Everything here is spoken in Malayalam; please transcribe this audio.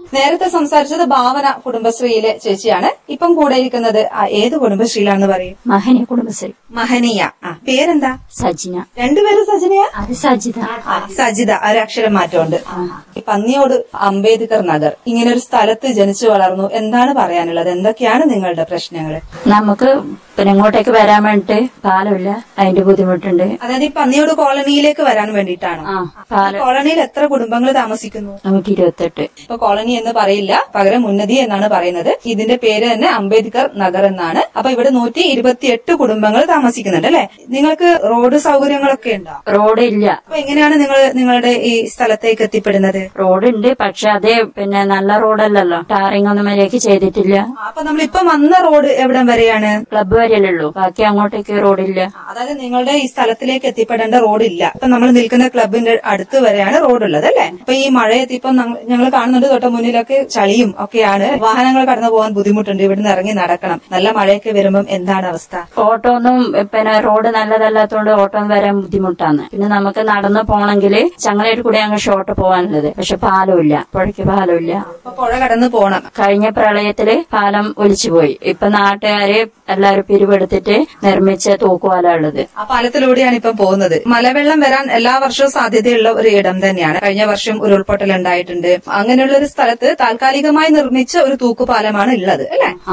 നേരത്തെ സംസാരിച്ചത് ഭാവന കുടുംബശ്രീയിലെ ചേച്ചിയാണ് ഇപ്പം കൂടെ ഇരിക്കുന്നത് ആ, ഏത് കുടുംബശ്രീയിലാണെന്ന് പറയും മഹനി കുടുംബശ്രീ മഹനീയ ആ പേരെന്താ സജിന രണ്ടുപേരും സജനയാ അത് സജിത ആ, സജിത ഒരു അക്ഷരം മാറ്റമുണ്ട് ഈ പന്നിയോട് അംബേദ്കർ നഗർ ഇങ്ങനെ ഒരു സ്ഥലത്ത് ജനിച്ചു വളർന്നു എന്താണ് പറയാനുള്ളത് എന്തൊക്കെയാണ് നിങ്ങളുടെ പ്രശ്നങ്ങൾ നമുക്ക് പിന്നെ ഇങ്ങോട്ടേക്ക് വരാൻ വേണ്ടിട്ട് പാലമില്ല അതിന്റെ ബുദ്ധിമുട്ടുണ്ട് അതായത് ഈ പന്നിയോട് കോളനിയിലേക്ക് വരാൻ വേണ്ടിയിട്ടാണോ ആ പാലം കോളനിയിൽ എത്ര കുടുംബങ്ങൾ താമസിക്കുന്നു നൂറ്റി ഇരുപത്തെട്ട് ഇപ്പൊ കോളനി എന്ന് പറയില്ല പകരം ഉന്നതി എന്നാണ് പറയുന്നത് ഇതിന്റെ പേര് തന്നെ അംബേദ്കർ നഗർ എന്നാണ് അപ്പൊ ഇവിടെ നൂറ്റി ഇരുപത്തിയെട്ട് കുടുംബങ്ങൾ താമസിക്കുന്നുണ്ട് അല്ലെ നിങ്ങൾക്ക് റോഡ് സൗകര്യങ്ങളൊക്കെ ഉണ്ടോ റോഡ് ഇല്ല അപ്പൊ എങ്ങനെയാണ് നിങ്ങൾ നിങ്ങളുടെ ഈ സ്ഥലത്തേക്ക് എത്തിപ്പെടുന്നത് റോഡ് ഉണ്ട് പക്ഷെ അതേ പിന്നെ നല്ല റോഡല്ലല്ലോ ടാറിങ് ഒന്നും മര്യാദക്ക് ചെയ്തിട്ടില്ല അപ്പൊ നമ്മളിപ്പൊ വന്ന റോഡ് എവിടം വരെയാണ് ക്ലബ്ബ് വരെയല്ലേ ഉള്ളൂ ബാക്കി അങ്ങോട്ടേക്ക് റോഡില്ല അതായത് നിങ്ങളുടെ ഈ സ്ഥലത്തിലേക്ക് എത്തിപ്പെടേണ്ട റോഡ് ഇല്ല ഇപ്പൊ നമ്മൾ നിൽക്കുന്ന ക്ലബിന്റെ അടുത്ത് വരെയാണ് റോഡ് ഉള്ളത് അല്ലെ അപ്പൊ ഈ മഴയത്ത് ഇപ്പൊ ഞങ്ങൾ കാണുന്നുണ്ട് തൊട്ട മുന്നിലൊക്കെ ചളിയും ഒക്കെയാണ് വാഹനങ്ങൾ കടന്നു പോകാൻ ബുദ്ധിമുട്ടുണ്ട് ഇവിടുന്ന് ഇറങ്ങി നടക്കണം നല്ല മഴയൊക്കെ വരുമ്പം എന്താണ് അവസ്ഥ ഓട്ടോ ഒന്നും പിന്നെ റോഡ് നല്ലതല്ലാത്തതുകൊണ്ട് ഓട്ടോ വരാൻ ബുദ്ധിമുട്ടാണ് പിന്നെ നമുക്ക് നടന്നു പോണെങ്കിൽ ചങ്ങലയിൽ കൂടെ അങ്ങ് ഷോട്ട് പോകാനുള്ളത് പക്ഷെ പാലമില്ല പുഴയ്ക്ക് പാലമില്ല അപ്പൊ പുഴ കടന്നു പോകണം കഴിഞ്ഞ പ്രളയത്തില് പാലം ഒലിച്ചുപോയി ഇപ്പൊ നാട്ടുകാര് എല്ലാവരും പിരിവെടുത്തിട്ട് നിർമ്മിച്ച തൂക്കുപാല ഉള്ളത് ആ പാലത്തിലൂടെയാണ് ഇപ്പം പോകുന്നത് മലവെള്ളം വരാൻ എല്ലാ വർഷവും സാധ്യതയുള്ള ഒരു ഇടം തന്നെയാണ് കഴിഞ്ഞ വർഷം ഉരുൾപൊട്ടൽ ഉണ്ടായിട്ടുണ്ട് അങ്ങനെയുള്ള ഒരു സ്ഥലത്ത് താൽക്കാലികമായി നിർമ്മിച്ച ഒരു തൂക്കുപാലമാണ് ഉള്ളത് അല്ലെ